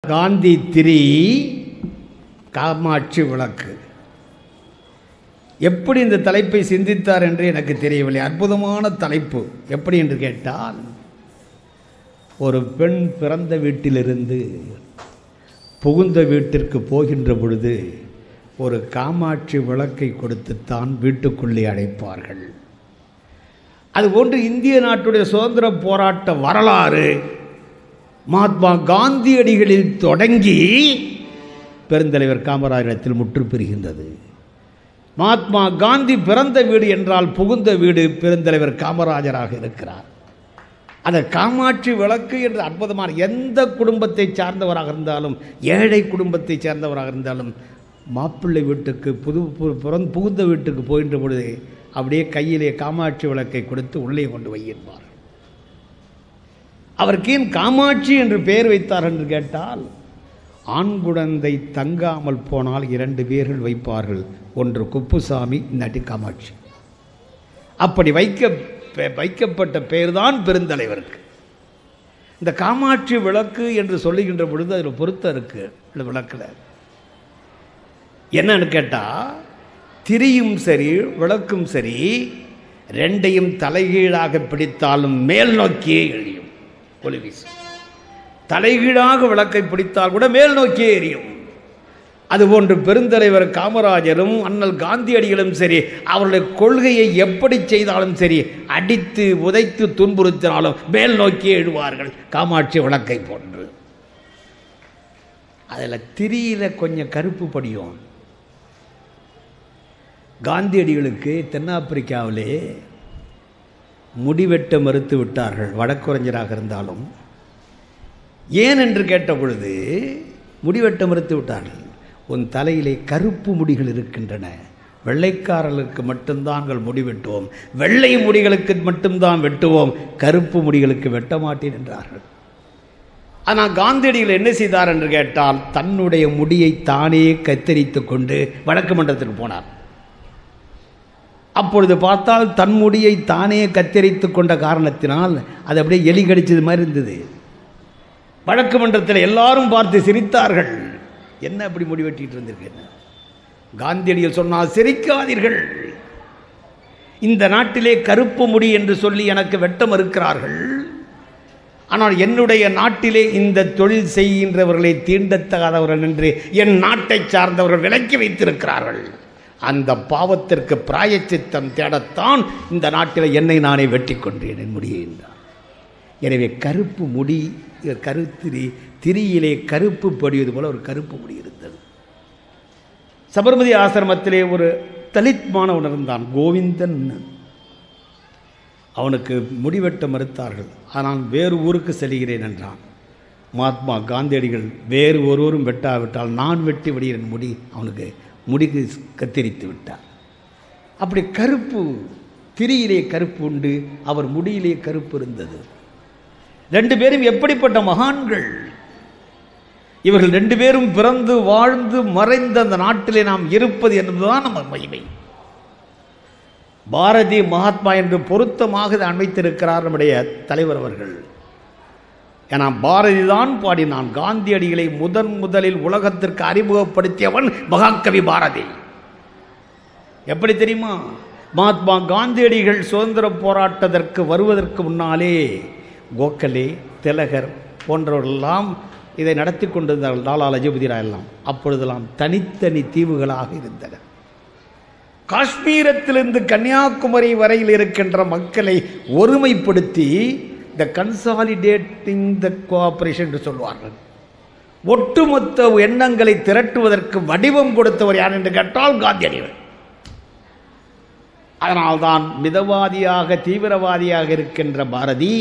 காந்தி திரி காமாட்சி விளக்கு எப்படி இந்த தலைப்பை சிந்தித்தார் என்று எனக்கு தெரியவில்லை அற்புதமான தலைப்பு எப்படி என்று கேட்டால் ஒரு பெண் பிறந்த வீட்டிலிருந்து புகுந்த வீட்டிற்கு போகின்ற பொழுது ஒரு காமாட்சி விளக்கை கொடுத்துத்தான் வீட்டுக்குள்ளே அழைப்பார்கள் அதுபோன்று இந்திய நாட்டுடைய சுதந்திர போராட்ட வரலாறு மகாத்மா காந்தியடிகளில் தொடங்கி பெருந்தலைவர் காமராஜத்தில் முற்று பெறுகின்றது மகாத்மா காந்தி பிறந்த வீடு என்றால் புகுந்த வீடு பெருந்தலைவர் காமராஜராக இருக்கிறார் அந்த காமாட்சி விளக்கு என்ற அற்புதமான எந்த குடும்பத்தை சார்ந்தவராக இருந்தாலும் ஏழை குடும்பத்தை சேர்ந்தவராக இருந்தாலும் மாப்பிள்ளை வீட்டுக்கு புது பிறந்த புகுந்த வீட்டுக்கு போகின்ற பொழுது அப்படியே கையிலே காமாட்சி விளக்கை கொடுத்து உள்ளே கொண்டு வையிருப்பார் அவருக்கு ஏன் காமாட்சி என்று பெயர் வைத்தார் என்று கேட்டால் ஆண் குழந்தை தங்காமல் போனால் இரண்டு பேர்கள் வைப்பார்கள் ஒன்று குப்புசாமி இன்னாட்டி காமாட்சி அப்படி வைக்க வைக்கப்பட்ட பெயர்தான் பெருந்தலைவருக்கு இந்த காமாட்சி விளக்கு என்று சொல்லுகின்ற பொழுது அதில் பொருத்தம் இருக்கு இந்த விளக்கில் என்னன்னு கேட்டால் திரியும் சரி விளக்கும் சரி ரெண்டையும் தலைகீழாக பிடித்தாலும் மேல் நோக்கியே எழியும் ஒளி வீசும் தலைகீழாக விளக்கை பிடித்தால் கூட மேல் நோக்கியே எரியும் அதுபோன்று பெருந்தலைவர் காமராஜரும் அண்ணல் காந்தியடிகளும் சரி அவருடைய கொள்கையை எப்படி செய்தாலும் சரி அடித்து உதைத்து துன்புறுத்தினாலும் மேல் நோக்கியே எழுவார்கள் காமாட்சி விளக்கை போன்று அதில் திரியில கொஞ்சம் கருப்பு படியும் காந்தியடிகளுக்கு தென்னாப்பிரிக்காவிலே முடிவெட்ட மறுத்து விட்டார்கள் வழக்குரைஞராக இருந்தாலும் ஏன் என்று கேட்ட பொழுது முடிவெட்ட மறுத்து விட்டார்கள் உன் தலையிலே கருப்பு முடிகள் இருக்கின்றன வெள்ளைக்காரர்களுக்கு மட்டும்தான் முடிவெட்டுவோம் வெள்ளை முடிகளுக்கு மட்டும்தான் வெட்டுவோம் கருப்பு முடிகளுக்கு வெட்ட மாட்டேன் என்றார்கள் ஆனால் காந்தியடிகள் என்ன செய்தார் என்று கேட்டால் தன்னுடைய முடியை தானே கத்தரித்து கொண்டு வடக்கு மன்றத்திற்கு போனார் அப்பொழுது பார்த்தால் தன் முடியை தானே கத்தரித்து கொண்ட காரணத்தினால் அது அப்படியே எலி கடிச்சது மாதிரி இருந்தது வழக்கு மன்றத்தில் எல்லாரும் பார்த்து சிரித்தார்கள் என்ன அப்படி முடிவெட்டிட்டு இருந்திருக்கேன் காந்தியடிகள் சொன்னால் சிரிக்காதீர்கள் இந்த நாட்டிலே கருப்பு முடி என்று சொல்லி எனக்கு வெட்ட மறுக்கிறார்கள் ஆனால் என்னுடைய நாட்டிலே இந்த தொழில் செய்கின்றவர்களை தீண்டத்தகாதவர்கள் என்று என் நாட்டை சார்ந்தவர்கள் விலக்கி வைத்திருக்கிறார்கள் அந்த பாவத்திற்கு பிராயச்சித்தம் தேடத்தான் இந்த நாட்டில் என்னை நானே வெட்டி கொண்டேன் என் முடியை என்றார் எனவே கருப்பு முடி கருத்திரி திரியிலே கருப்பு படிவது போல ஒரு கருப்பு முடி இருந்தது சபர்மதி ஆசிரமத்திலே ஒரு தலித் மாணவன் இருந்தான் கோவிந்தன் அவனுக்கு முடிவெட்ட மறுத்தார்கள் ஆனால் வேறு ஊருக்கு செல்கிறேன் என்றான் மகாத்மா காந்தியடிகள் வேறு ஒருவரும் வெட்டாவிட்டால் நான் வெட்டி விடுகிறேன் முடி அவனுக்கு முடிக்கு கத்தரித்து விட்டார் அப்படி கருப்பு திரியிலே கருப்பு உண்டு அவர் முடியிலே கருப்பு இருந்தது ரெண்டு பேரும் எப்படிப்பட்ட மகான்கள் இவர்கள் ரெண்டு பேரும் பிறந்து வாழ்ந்து மறைந்த அந்த நாட்டிலே நாம் இருப்பது என்பதுதான் நம்ம மகிமை பாரதி மகாத்மா என்று பொருத்தமாக அமைத்திருக்கிறார் நம்முடைய தலைவர் அவர்கள் ஏன்னா பாரதி தான் பாடினான் காந்தியடிகளை முதன் முதலில் உலகத்திற்கு அறிமுகப்படுத்தியவன் மகாகவி பாரதி எப்படி தெரியுமா மகாத்மா காந்தியடிகள் சுதந்திர போராட்டத்திற்கு வருவதற்கு முன்னாலே கோகலே திலகர் போன்றவர்களெல்லாம் இதை நடத்தி கொண்டிருந்தார்கள் லாலா லஜபதி ராய் எல்லாம் அப்பொழுதெல்லாம் தனித்தனி தீவுகளாக இருந்தன காஷ்மீரத்திலிருந்து கன்னியாகுமரி வரையில் இருக்கின்ற மக்களை ஒருமைப்படுத்தி த கன்சாலிடேட்டிங் த கோஆபரேஷன் என்று சொல்வார்கள் ஒட்டுமொத்த எண்ணங்களை திரட்டுவதற்கு வடிவம் கொடுத்தவர் யார் என்று கேட்டால் காந்தியடிகள் அதனால்தான் மிதவாதியாக தீவிரவாதியாக இருக்கின்ற பாரதி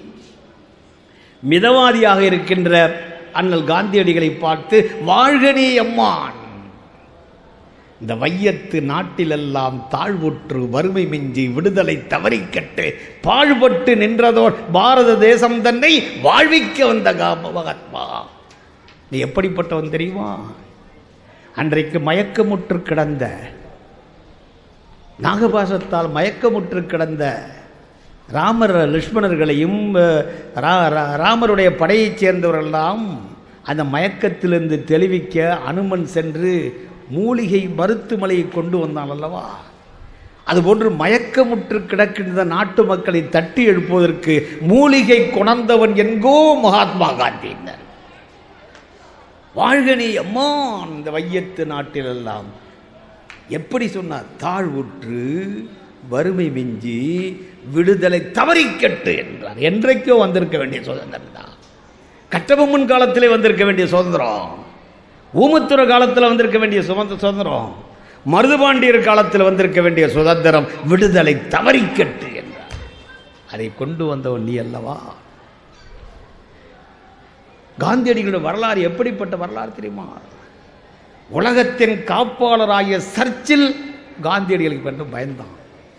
மிதவாதியாக இருக்கின்ற அண்ணல் காந்தியடிகளை பார்த்து வாழ்கனே அம்மான் இந்த வையத்து நாட்டிலெல்லாம் தாழ்வுற்று வறுமை மிஞ்சி விடுதலை தவறிக்கட்டு பாழ்பட்டு நின்றதோர் பாரத தேசம் தன்னை வாழ்விக்க வந்த மகாத்மா நீ எப்படிப்பட்டவன் தெரியுமா அன்றைக்கு மயக்கமுற்று கிடந்த நாகபாசத்தால் மயக்கமுற்று கிடந்த ராமர் லக்ஷ்மணர்களையும் அஹ், ரா- ரா- ராமருடைய படையைச் சேர்ந்தவரெல்லாம் அந்த மயக்கத்திலிருந்து தெளிவிக்க அனுமன் சென்று மூலிகை மருத்துவமலையை கொண்டு வந்தான் அல்லவா அதுபோன்று மயக்கமுற்று கிடக்கின்ற நாட்டு மக்களை தட்டி எழுப்புவதற்கு மூலிகை கொணர்ந்தவன் என்கோ மகாத்மா காந்தி என்றார். வாழ்க நீ அம்மா இந்த வையத்து நாட்டிலெல்லாம் எப்படி சொன்னார் தாழ்வுற்று வறுமை மிஞ்சி விடுதலை தவறிக்கட்டு என்றார் என்றைக்கோ வந்திருக்க வேண்டிய சுதந்திரம் தான் கட்டபொம்மன் காலத்திலே வந்திருக்க வேண்டிய சுதந்திரம் ஊமத்துற காலத்தில் வந்திருக்க வேண்டிய சுதந்திர சுதந்திரம் மருதுபாண்டியர் காலத்தில் வந்திருக்க வேண்டிய சுதந்திரம் விடுதலை தவறிக்கட்டு என்றார் அதை கொண்டு வந்தவன் நீ அல்லவா காந்தியடிகளுடைய வரலாறு எப்படிப்பட்ட வரலாறு தெரியுமா உலகத்தின் காப்பாளராகிய சர்ச்சில் காந்தியடிகளுக்கு என்று பயந்தான்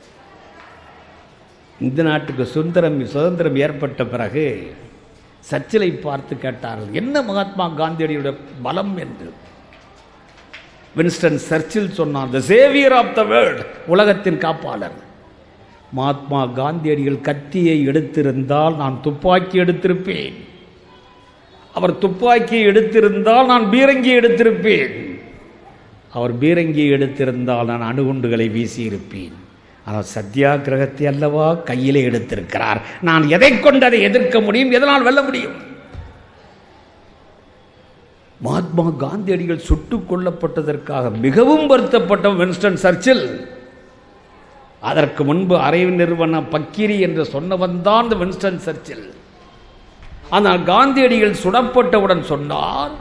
இந்த நாட்டுக்கு சுந்தரம் சுதந்திரம் ஏற்பட்ட பிறகு சர்ச்சிலை பார்த்து கேட்டார்கள் என்ன மகாத்மா காந்தியடிகளுடைய பலம் என்று வின்ஸ்டன் சர்ச்சில் சொன்னார் the saviour of the world உலகத்தின் காப்பாளர் மகாத்மா காந்தியடிகள் கத்தியை எடுத்திருந்தால் நான் துப்பாக்கி எடுத்திருப்பேன் அவர் துப்பாக்கியை எடுத்திருந்தால் நான் பீரங்கி எடுத்திருப்பேன் அவர் பீரங்கி எடுத்திருந்தால் நான் அணுகுண்டுகளை வீசியிருப்பேன் ஆனால் சத்தியாகிரகத்தை அல்லவா கையிலே எடுத்திருக்கிறார் நான் எதை கொண்டு அதை எதிர்க்க முடியும் எதனால் வெல்ல முடியும் மகாத்மா காந்தியடிகள் சுட்டுக் கொல்லப்பட்டதற்காக மிகவும் வருத்தப்பட்ட வின்ஸ்டன் சர்ச்சில் அதற்கு முன்பு அரை நிறுவன பக்கிரி என்று சொன்னவன் தான் இந்த வின்ஸ்டன் சர்ச்சில் ஆனால் காந்தியடிகள் சுடப்பட்டவுடன் சொன்னார்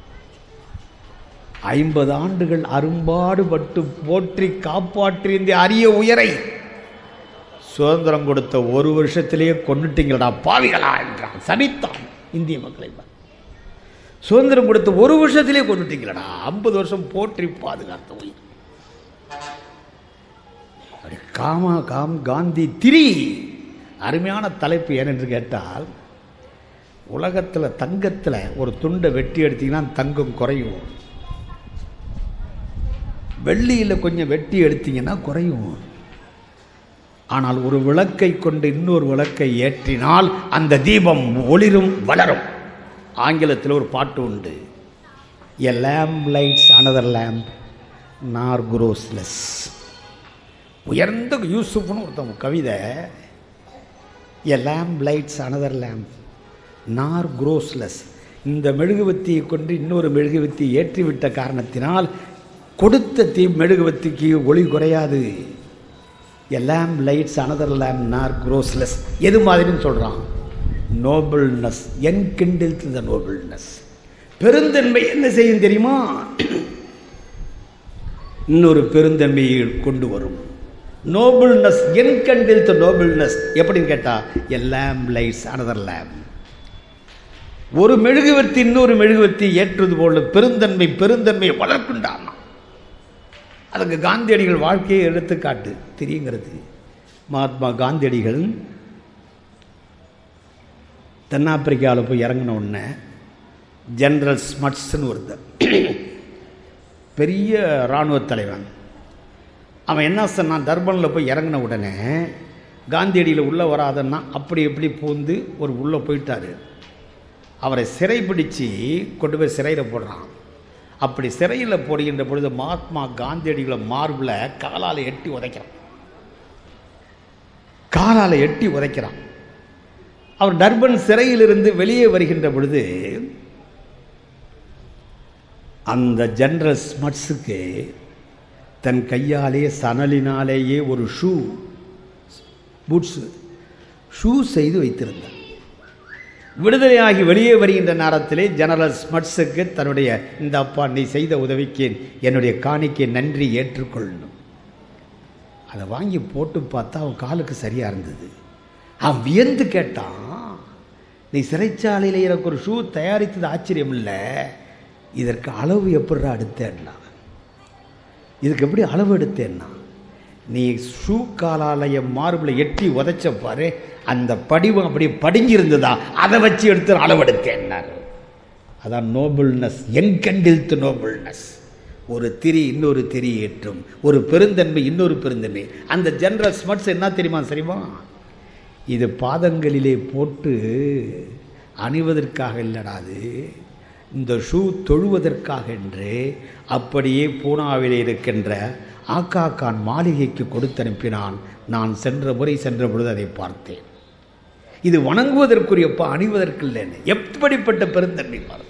ஐம்பது ஆண்டுகள் அரும்பாடுபட்டு போற்றி காப்பாற்றி இந்த அரிய உயரை சுதந்திரம் கொடுத்த ஒரு வருஷத்திலேயே கொண்டுட்டீங்களடா பாவிகளா என்றான் சபித்தான் இந்திய மக்களை பார்த்து. சுதந்திரம் கொடுத்த ஒரு வருஷத்திலே கொண்டுட்டீங்களடா ஐம்பது வருஷம் போற்றி பாதுகாத்த உயிர் அப்படி காமா காம் காந்தி திரி அருமையான தலைப்பு ஏனென்று கேட்டால் உலகத்தில் தங்கத்தில் ஒரு துண்டை வெட்டி எடுத்தீங்கன்னா தங்கம் குறையும் வெள்ளியில் கொஞ்சம் வெட்டி எடுத்தீங்கன்னா குறையும் ஆனால் ஒரு விளக்கை கொண்டு இன்னொரு விளக்கை ஏற்றினால் அந்த தீபம் ஒளிரும் வளரும் ஆங்கிலத்தில் ஒரு பாட்டு உண்டு a lamp lights another lamp nor grows less உயர்ந்த யூசுப்னு ஒருத்தவங்க கவிதை a lamp lights another lamp nor grows less இந்த மெழுகுவத்தியை கொண்டு இன்னொரு மெழுகுவத்தி ஏற்றிவிட்ட காரணத்தினால் கொடுத்த தீ மெழுகுவத்திக்கு ஒளி குறையாது a lamp lights another lamp nor grows less எது மாதிரின்னு சொல்கிறான் நோபல்னஸ் என் கிண்டில் த நோபல்னஸ் பெருந்தன்மை என்ன செய்யும் தெரியுமா இன்னொரு பெருந்தன்மையை கொண்டு வரும் நோபல்னஸ் என் கண்டில் த நோபல்னஸ் எப்படின்னு கேட்டா a lamp lights another lamp ஒரு மெழுகுவர்த்தி இன்னொரு மெழுகுவர்த்தி ஏற்றுவது போல பெருந்தன்மை பெருந்தன்மையை வளர்க்கின்றான் அதுக்கு காந்தியடிகள் வாழ்க்கையை எடுத்துக்காட்டு தெரியுங்கிறது மகாத்மா காந்தியடிகள் தென்னாப்பிரிக்காவில் போய் இறங்கின உடனே ஜெனரல் ஸ்மட்ஸ்னு ஒருத்தர் பெரிய இராணுவ தலைவன் அவன் என்ன சொன்னான் டர்பனில் போய் இறங்கின உடனே காந்தியடியில் உள்ளே வராதன்னா அப்படி எப்படி பூந்து ஒரு உள்ளே போயிட்டாரு அவரை சிறை பிடிச்சு கொண்டு போய் சிறையில் போடுறான் அப்படி சிறையில் போடுகின்ற பொழுது மகாத்மா காந்தியடிகளை மார்பில் காலால் எட்டி உதைக்கிறான் காலால் எட்டி உதைக்கிறான் அவர் டர்பன் சிறையிலிருந்து வெளியே வருகின்ற பொழுது அந்த ஜெனரல் ஸ்மட்ஸுக்கு தன் கையாலே சணலினாலேயே ஒரு ஷூ பூட்ஸு ஷூ செய்து வைத்திருந்தார் விடுதலையாகி வெளியே வருகின்ற நேரத்திலே ஜெனரல் ஸ்மட்ஸுக்கு தன்னுடைய இந்த அப்பா நீ செய்த உதவிக்கு என்னுடைய காணிக்கை நன்றி ஏற்றுக்கொள்ளணும் அதை வாங்கி போட்டு பார்த்தா அவன் காலுக்கு சரியாக இருந்தது அவன் வியந்து கேட்டான் நீ சிறைச்சாலையில் எனக்கு ஒரு ஷூ தயாரித்தது ஆச்சரியம் இல்லை இதற்கு அளவு எப்படிடா எடுத்தேன்னா இதுக்கு எப்படி அளவு எடுத்தேன்னா நீ ஷூ காலாலய மார்பில் எட்டி உதைச்ச பாரு அந்த படிவம் அப்படியே படிஞ்சிருந்ததா அதை வச்சு எடுத்து அளவெடுத்தேன்னாரு அதான் நோபல்னஸ் என்கண்டில்த்து நோபல்னஸ் ஒரு திரி இன்னொரு திரி ஏற்றும் ஒரு பெருந்தன்மை இன்னொரு பெருந்தன்மை அந்த ஜெனரல் ஸ்மட்ஸ் என்ன தெரியுமா சரிமா இது பாதங்களிலே போட்டு அணிவதற்காக இல்லடா அது இந்த ஷூ தொழுவதற்காக என்று அப்படியே பூனாவில் இருக்கின்ற ஆக்கா கான் மாளிகைக்கு கொடுத்தனுப்பினான் நான் சென்ற முறை சென்ற பொழுது அதை பார்த்தேன் இது வணங்குவதற்குரியப்பா அணிவதற்கு இல்லைன்னு எப்படிப்பட்ட பெருந்தன்மை பாருங்க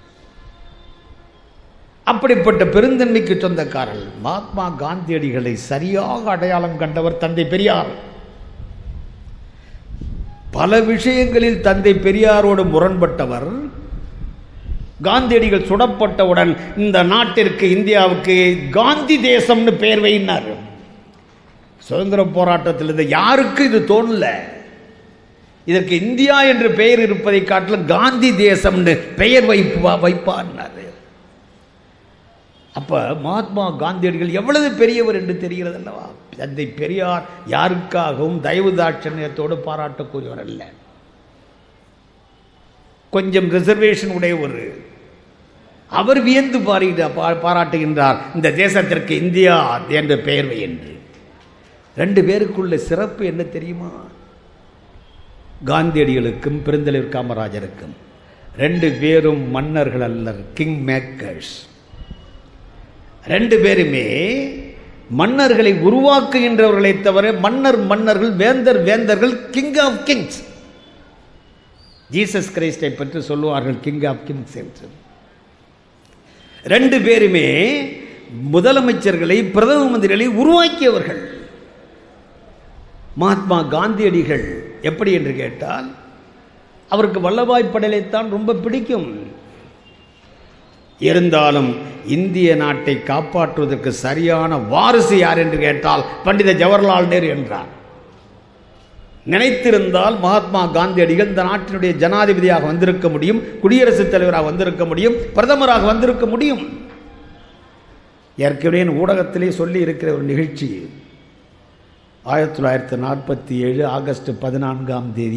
அப்படிப்பட்ட பெருந்தன்மைக்கு சொந்தக்காரர்கள் மகாத்மா காந்தியடிகளை சரியாக அடையாளம் கண்டவர் தந்தை பெரியார் பல விஷயங்களில் தந்தை பெரியாரோடு முரண்பட்டவர் காந்தியடிகள் சுடப்பட்டவுடன் இந்த நாட்டிற்கு இந்தியாவுக்கு காந்தி தேசம்னு பெயர் வைனார் சுதந்திர போராட்டத்தில் இருந்த யாருக்கு இது தோணல இதற்கு இந்தியா என்று பெயர் இருப்பதை காட்டிலும் காந்தி தேசம்னு பெயர் வைப்பா வைப்பார்னாரு அப்ப மகாத்மா காந்தியடிகள் எவ்வளவு பெரியவர் என்று தெரிகிறது அல்லவா தந்தை பெரியார் யாருக்காகவும் தயவு தாட்சண்யத்தோடு பாராட்டக்கூடியவர் அல்ல கொஞ்சம் ரிசர்வேஷன் உடைய ஒரு அவர் வியந்து பாரிட பாராட்டுகின்றார் இந்த தேசத்திற்கு இந்தியா என்ற பெயர் வை என்று ரெண்டு பேருக்குள்ள சிறப்பு என்ன தெரியுமா காந்தியடிகளுக்கும் பெருந்தலைவர் காமராஜருக்கும் ரெண்டு பேரும் மன்னர்கள் அல்லர் கிங் மேக்கர்ஸ் ரெண்டு பேருமே மன்னர்களை உருவாக்குகின்றவர்களை தவிர மன்னர் மன்னர்கள் வேந்தர் வேந்தர்கள் கிங் ஆஃப் கிங்ஸ் ஜீசஸ் கிரைஸ்டை பற்றி சொல்லுவார்கள் கிங் ஆஃப் கிங்ஸ் என்று ரெண்டு பேருமே முதலமைச்சர்களை பிரதம மந்திரிகளை உருவாக்கியவர்கள் மகாத்மா காந்தியடிகள் எப்படி என்று கேட்டால் அவருக்கு வல்லபாய் படலைத்தான் ரொம்ப பிடிக்கும் இருந்தாலும் இந்திய நாட்டை காப்பாற்றுவதற்கு சரியான வாரிசு யார் என்று கேட்டால் பண்டித ஜவஹர்லால் நேரு என்றார் நினைத்திருந்தால் மகாத்மா காந்தியடிகள் இந்த நாட்டினுடைய ஜனாதிபதியாக வந்திருக்க முடியும் குடியரசுத் தலைவராக வந்திருக்க முடியும் பிரதமராக வந்திருக்க முடியும் ஏற்கனவே ஊடகத்திலே சொல்லி இருக்கிற ஒரு நிகழ்ச்சி ஆயிரத்தி தொள்ளாயிரத்தி நாற்பத்தி ஏழு ஆகஸ்ட் பதினான்காம் தேதி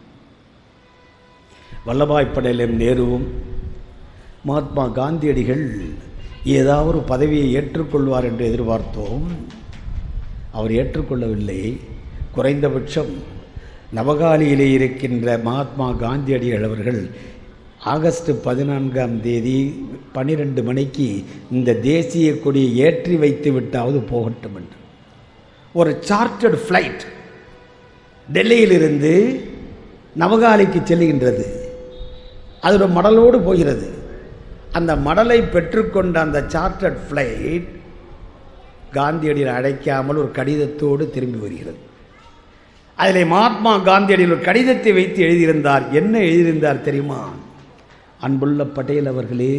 வல்லபாய் படேலும் நேருவும் மகாத்மா காந்தியடிகள் ஏதாவது ஒரு பதவியை ஏற்றுக்கொள்வார் என்று எதிர்பார்த்தோம் அவர் ஏற்றுக்கொள்ளவில்லை குறைந்தபட்சம் நவகாலியிலே இருக்கின்ற மகாத்மா காந்தியடிகள் அவர்கள் ஆகஸ்ட் பதினான்காம் தேதி பன்னிரெண்டு மணிக்கு இந்த தேசிய கொடியை ஏற்றி வைத்து விட்டாவது போகட்டும் என்று ஒரு சார்ட்டர்டு ஃப்ளைட் டெல்லியிலிருந்து நவகாலிக்கு செல்லுகின்றது அது ஒரு மடலோடு போகிறது அந்த மடலை பெற்றுக்கொண்ட அந்த சார்ட்டர்ட் ஃப்ளைட் காந்தியடியில் அடைக்காமல் ஒரு கடிதத்தோடு திரும்பி வருகிறது அதில் மகாத்மா காந்தியடியில் ஒரு கடிதத்தை வைத்து எழுதியிருந்தார் என்ன எழுதியிருந்தார் தெரியுமா அன்புள்ள பட்டேல் அவர்களே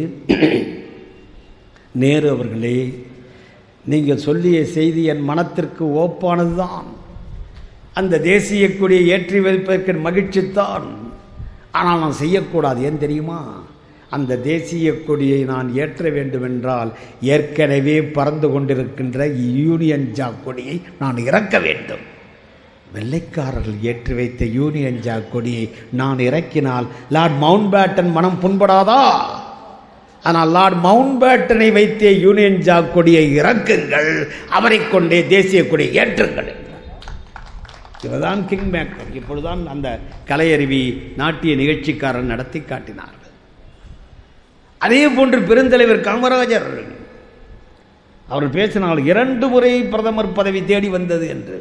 நேரு அவர்களே நீங்கள் சொல்லிய செய்தி என் மனத்திற்கு ஓப்பானதுதான் அந்த தேசிய கொடியை ஏற்றி வைப்பதற்கு மகிழ்ச்சித்தான் ஆனால் நான் செய்யக்கூடாது ஏன் தெரியுமா அந்த தேசிய கொடியை நான் ஏற்ற வேண்டுமென்றால் ஏற்கனவே பறந்து கொண்டிருக்கின்ற யூனியன் ஜாக் கொடியை நான் இறக்க வேண்டும் வெள்ளைக்காரர்கள் ஏற்றி வைத்த யூனியன் ஜாக் கொடியை நான் இறக்கினால் லார்ட் மவுண்ட் பேட்டன் மனம் புண்படாதா ஆனால் லார்ட் மவுண்ட் பேட்டனை வைத்தே யூனியன் ஜாக் கொடியை இறக்குங்கள் அவரை கொண்டே தேசிய கொடியை ஏற்றுங்கள் என்றார் இவர்தான் கிங் மேக்கர் இப்பொழுதுதான் அந்த கலையருவி நாட்டிய நிகழ்ச்சிக்காரன் நடத்தி காட்டினார்கள் அதே போன்று பெருந்தலைவர் காமராஜர் அவர் பேசினால் இரண்டு முறை பிரதமர் பதவி தேடி வந்தது என்று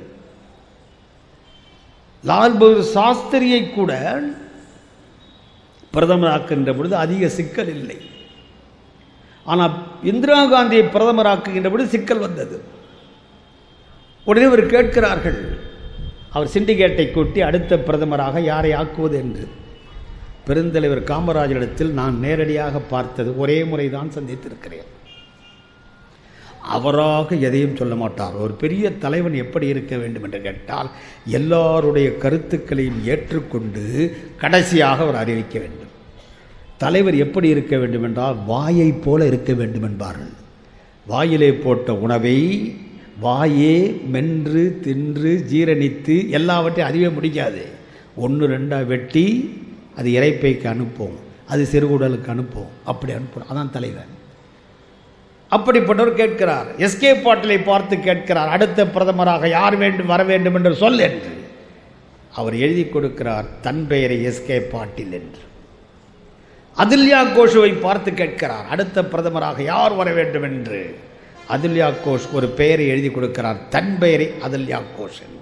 லால் பகதூர் சாஸ்திரியை கூட பிரதமராக்குகின்ற பொழுது அதிக சிக்கல் இல்லை ஆனால் இந்திரா காந்தியை பிரதமராக்குகின்ற பொழுது சிக்கல் வந்தது உடனே அவர் கேட்கிறார்கள் அவர் சிண்டிகேட்டை கூட்டி அடுத்த பிரதமராக யாரை ஆக்குவது என்று பெருந்தலைவர் காமராஜரிடத்தில் நான் நேரடியாக பார்த்தது ஒரே முறைதான் சந்தித்திருக்கிறேன் அவராக எதையும் சொல்ல மாட்டார் ஒரு பெரிய தலைவன் எப்படி இருக்க வேண்டும் என்று கேட்டால் எல்லாருடைய கருத்துக்களையும் ஏற்றுக்கொண்டு கடைசியாக அவர் அறிவிக்க வேண்டும் தலைவர் எப்படி இருக்க வேண்டும் என்றால் வாயை போல இருக்க வேண்டும் என்பார்கள் வாயிலே போட்ட உணவை வாயே மென்று தின்று ஜீரணித்து எல்லாவற்றையும் அறிவே முடிக்காது ஒன்று ரெண்டாக வெட்டி அது இறைப்பைக்கு அனுப்பும் அது சிறுகுடலுக்கு அனுப்பும் அப்படி அனுப்பும் அதான் தலைவர் அப்படிப்பட்டவர் கேட்கிறார் எஸ்கே பாட்டிலை பார்த்து கேட்கிறார் அடுத்த பிரதமராக யார் வேண்டும் வர வேண்டும் என்று சொல் என்று அவர் எழுதி கொடுக்கிறார் தன் பெயரை எஸ்கே பாட்டில் என்று அதுல்யா கோஷுவை பார்த்து கேட்கிறார் அடுத்த பிரதமராக யார் வர வேண்டும் என்று அதுல்யா கோஷ் ஒரு பெயரை எழுதி கொடுக்கிறார் தன் பெயரை அதுல்யா கோஷ் என்று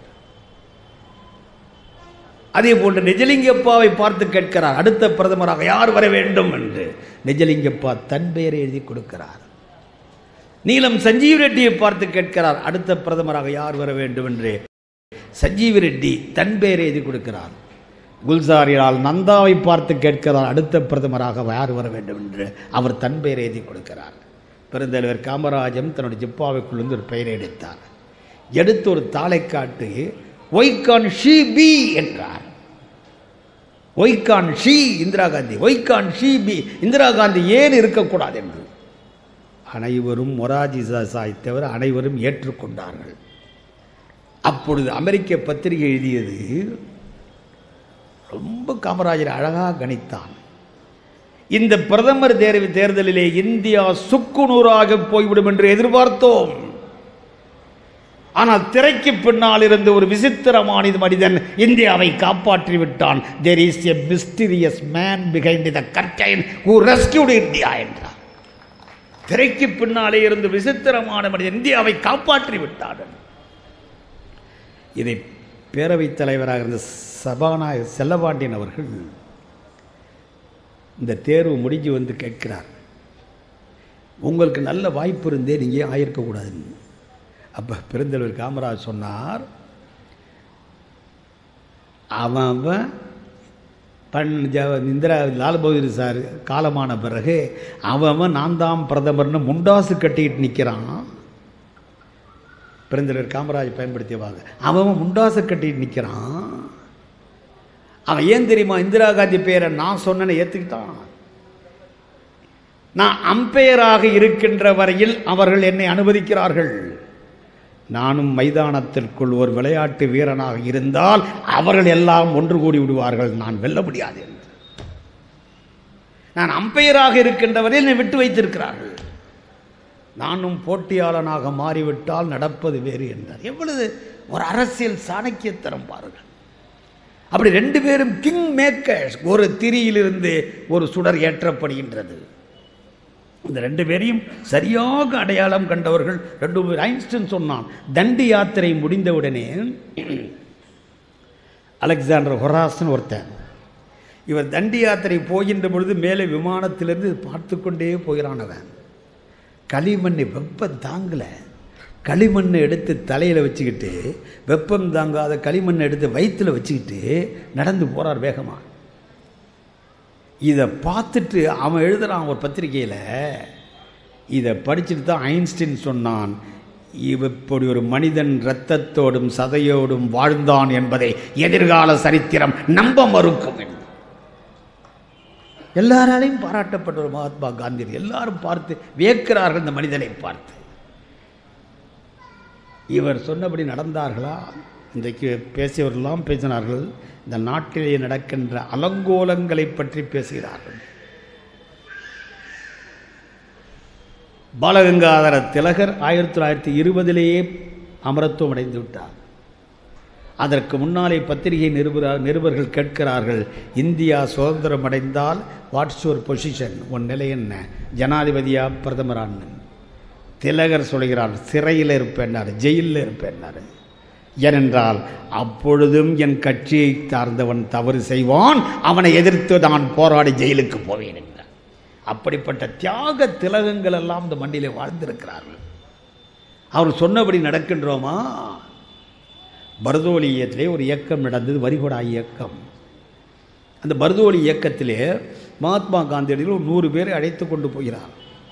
அதே போன்று நிஜலிங்கப்பாவை பார்த்து கேட்கிறார் அடுத்த பிரதமராக யார் வர வேண்டும் என்று நிஜலிங்கப்பா தன் பெயரை எழுதி கொடுக்கிறார் நீலம் சஞ்சீவ் ரெட்டியை பார்த்து கேட்கிறார் அடுத்த பிரதமராக யார் வர வேண்டும் என்று சஞ்சீவ் ரெட்டி தன் பெயரை எழுதி கொடுக்கிறார் குல்சாரியால் நந்தாவை பார்த்து கேட்கிறார் அடுத்த பிரதமராக யார் வர வேண்டும் என்று அவர் தன் பெயரை எழுதி கொடுக்கிறார் பெருந்தலைவர் காமராஜன் தன்னுடைய ஜிப்பாவைக்குள் இருந்து ஒரு பெயரை எடுத்தார் எடுத்து ஒரு தாளை காட்டு ஒய்கான் ஷி பி என்றார் why can't she Indira Gandhi why can't she be Indira Gandhi ஏன் இருக்கக்கூடாது என்று அனைவரும் மொராஜி சாய் தவிர அனைவரும் ஏற்றுக்கொண்டார்கள் அப்பொழுது அமெரிக்க பத்திரிகை எழுதியது ரொம்ப காமராஜர் அழகாக கணித்தான் இந்த பிரதமர் தேர்வு தேர்தலிலே இந்தியா சுக்குநூறாக போய்விடும் என்று எதிர்பார்த்தோம் ஆனால் திரைக்கு பின்னால் இருந்து ஒரு விசித்திரமான மனிதன் இந்தியாவை காப்பாற்றி விட்டான் there is a mysterious man behind the curtain who rescued India என்றார் திரைக்கு பின்னாலே இருந்து விசித்திரமான மனிதன் இந்தியாவை காப்பாற்றி விட்டான் இதை பேரவைத் தலைவராக இருந்த சபாநாயகர் செல்லபாண்டியன் அவர்கள் இந்த தேர்வு முடிஞ்சு வந்து கேட்கிறார் உங்களுக்கு நல்ல வாய்ப்பு இருந்தே நீங்கள் ஏன் ஆயிருக்கக்கூடாதுன்னு அப்போ பெருந்தலைவர் காமராஜ் சொன்னார் அவன் அவன் பண் ஜ இந்திரா லால் பகதூர் சார் காலமான பிறகு அவன் அவன் நான் தான் பிரதமர்னு முண்டாசு கட்டிக்கிட்டு நிற்கிறான் பெருந்தலைவர் காமராஜ் பயன்படுத்தியவாங்க அவன் அவன் முண்டாசு கட்டிட்டு நிற்கிறான் அவன் ஏன் தெரியுமா இந்திரா காந்தி பேரை நான் சொன்னேன்னு ஏற்றுக்கிட்டான் நான் அம்பையராக இருக்கின்ற வரையில் அவர்கள் என்னை அனுமதிக்கிறார்கள் நானும் மைதானத்திற்குள் ஒரு விளையாட்டு வீரனாக இருந்தால் அவர்கள் எல்லாம் ஒன்று கூடி விடுவார்கள் நான் வெல்ல முடியாது என்று நான் அம்பையராக இருக்கின்ற வரையில் என்னை விட்டு வைத்திருக்கிறார்கள் நானும் போட்டியாளனாக மாறிவிட்டால் நடப்பது வேறு என்றார் எவ்வளவு ஒரு அரசியல் சாணக்கியத்தரம் பாருங்கள் அப்படி ரெண்டு பேரும் கிங் மேக்கர்ஸ் ஒரு திரியிலிருந்து ஒரு சுடர் ஏற்றப்படுகின்றது இந்த ரெண்டு பேரையும் சரியாக அடையாளம் கண்டவர்கள் ரெண்டு பேர் ஐன்ஸ்டன் சொன்னான் தண்டி யாத்திரை முடிந்தவுடனே அலெக்சாண்டர் ஹொராஸ்னு ஒருத்தன் இவர் தண்டி யாத்திரை போகின்ற பொழுது மேலே விமானத்திலிருந்து பார்த்து கொண்டே போகிறான் அவன் களிமண்ணை வெப்பம் தாங்கலை களிமண்ணை எடுத்து தலையில் வச்சுக்கிட்டு வெப்பம் தாங்காத களிமண்ணை எடுத்து வயிற்றில் வச்சுக்கிட்டு நடந்து போகிறார் வேகமாக இதை பார்த்துட்டு அவன் எழுதுகிறான் ஒரு பத்திரிகையில் இதை படிச்சுட்டு தான் ஐன்ஸ்டீன் சொன்னான் இப்படி ஒரு மனிதன் இரத்தத்தோடும் சதையோடும் வாழ்ந்தான் என்பதை எதிர்கால சரித்திரம் நம்ப மறுக்கும் என்று எல்லாராலையும் பாராட்டப்பட்ட ஒரு மகாத்மா காந்தி எல்லாரும் பார்த்து வியக்கிறார்கள் இந்த மனிதனை பார்த்து இவர் சொன்னபடி நடந்தார்களா இன்றைக்கு பேசியவர்களெல்லாம் பேசினார்கள் இந்த நாட்டிலே நடக்கின்ற அலங்கோலங்களை பற்றி பேசுகிறார்கள் பாலகங்காதர திலகர் ஆயிரத்தி தொள்ளாயிரத்தி இருபதிலேயே அமரத்துவம் அடைந்து விட்டார் அதற்கு முன்னாலே பத்திரிகை நிருபர் நிருபர்கள் கேட்கிறார்கள் இந்தியா சுதந்திரம் அடைந்தால் வாட்ஸ் யுவர் பொசிஷன் உன் நிலை என்ன ஜனாதிபதியா பிரதமரான்னு திலகர் சொல்கிறார் சிறையில் இருப்பேன்னார் ஜெயிலில் இருப்பேன்னார் ஏனென்றால் அப்பொழுதும் என் கட்சியை சார்ந்தவன் தவறு செய்வான் அவனை எதிர்த்து நான் போராடி ஜெயிலுக்கு போவேன் என்றார் அப்படிப்பட்ட தியாக திலகங்கள் எல்லாம் இந்த மண்ணிலே வாழ்ந்திருக்கிறார்கள் அவர் சொன்னபடி நடக்கின்றோமா பரதோலி இயக்கத்திலே ஒரு இயக்கம் நடந்தது வரிகொடா இயக்கம் அந்த பரதோலி இயக்கத்திலே மகாத்மா காந்தியடிகள் ஒரு நூறு பேரை அழைத்து கொண்டு போகிறார்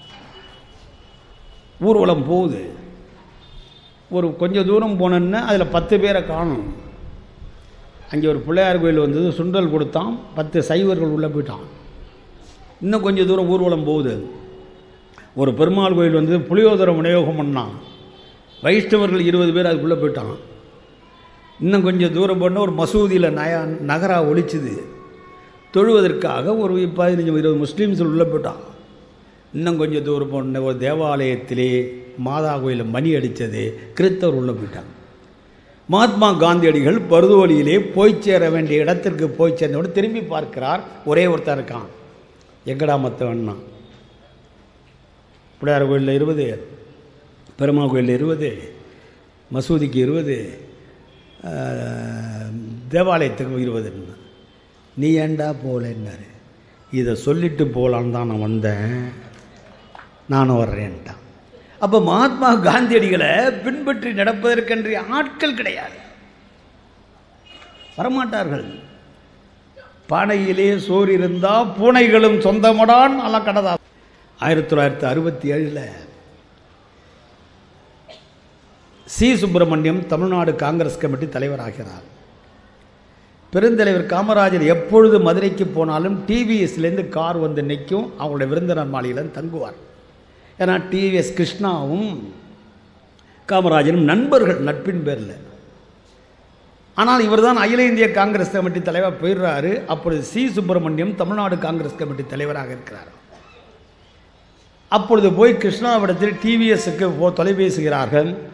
ஊர்வலம் போகுது ஒரு கொஞ்சம் தூரம் போனோன்னா அதில் பத்து பேரை காணும் அங்கே ஒரு பிள்ளையார் கோயில் வந்தது சுண்டல் கொடுத்தான் பத்து சைவர்கள் உள்ளே போயிட்டான் இன்னும் கொஞ்சம் தூரம் ஊர்வலம் போகுது ஒரு பெருமாள் கோயில் வந்து புளியோதரம் விநியோகம் பண்ணான் வைஷ்ணவர்கள் இருபது பேர் அதுக்குள்ளே போயிட்டான் இன்னும் கொஞ்சம் தூரம் போனால் ஒரு மசூதியில் நய நகரா ஒழிச்சுது தொழுவதற்காக ஒரு பதினஞ்சு இருபது முஸ்லீம்ஸ் உள்ளே போயிட்டான் இன்னும் கொஞ்சம் தூரம் போன ஒரு தேவாலயத்திலே மாதா கோயிலில் மணி அடித்தது கிறித்தவர் உள்ளே போயிட்டாங்க மகாத்மா காந்தியடிகள் பருதுவலியிலே போய் சேர வேண்டிய இடத்திற்கு போய் சேர்ந்தவுடன் திரும்பி பார்க்கிறார் ஒரே ஒருத்தர் இருக்கான் எங்கடா மற்றவன்னா பிள்ளையார் கோயிலில் இருபது பெருமாள் கோயிலில் இருபது மசூதிக்கு இருபது ஆஹ், தேவாலயத்துக்கு இருபதுன்னா நீ ஏன்டா போகலன்னாரு இதை சொல்லிட்டு போகலான்னு தான் நான் வந்தேன் நானும் வர்றேன்ட்டான் அப்போ மகாத்மா காந்தியடிகளை பின்பற்றி நடப்பதற்கென்று ஆட்கள் கிடையாது வரமாட்டார்கள் பானையிலே சோறு இருந்தால் பூனைகளும் சொந்தமடான் அல்ல கடதா ஆயிரத்தி தொள்ளாயிரத்தி அறுபத்தி ஏழில் C Subramaniam Tamil Nadu Congress committee தலைவராகிறார் பெருந்தலைவர் காமராஜர் எப்பொழுது மதுரைக்கு போனாலும் டிவிஎஸ்லேருந்து கார் வந்து நிற்கும் அவங்களுடைய விருந்தினர் மாளிகையில் தங்குவார் ஏன்னா டிவிஎஸ் கிருஷ்ணாவும் காமராஜரும் நண்பர்கள் நட்பின் பேரில் ஆனால் இவர்தான் அகில இந்திய காங்கிரஸ் கமிட்டி தலைவர் போயிடுறாரு அப்பொழுது C Subramaniam Tamil Nadu Congress committee தலைவராக இருக்கிறார் அப்பொழுது போய் கிருஷ்ணாவிடத்தில் டிவிஎஸ்க்கு போ தொலைபேசுகிறார்கள்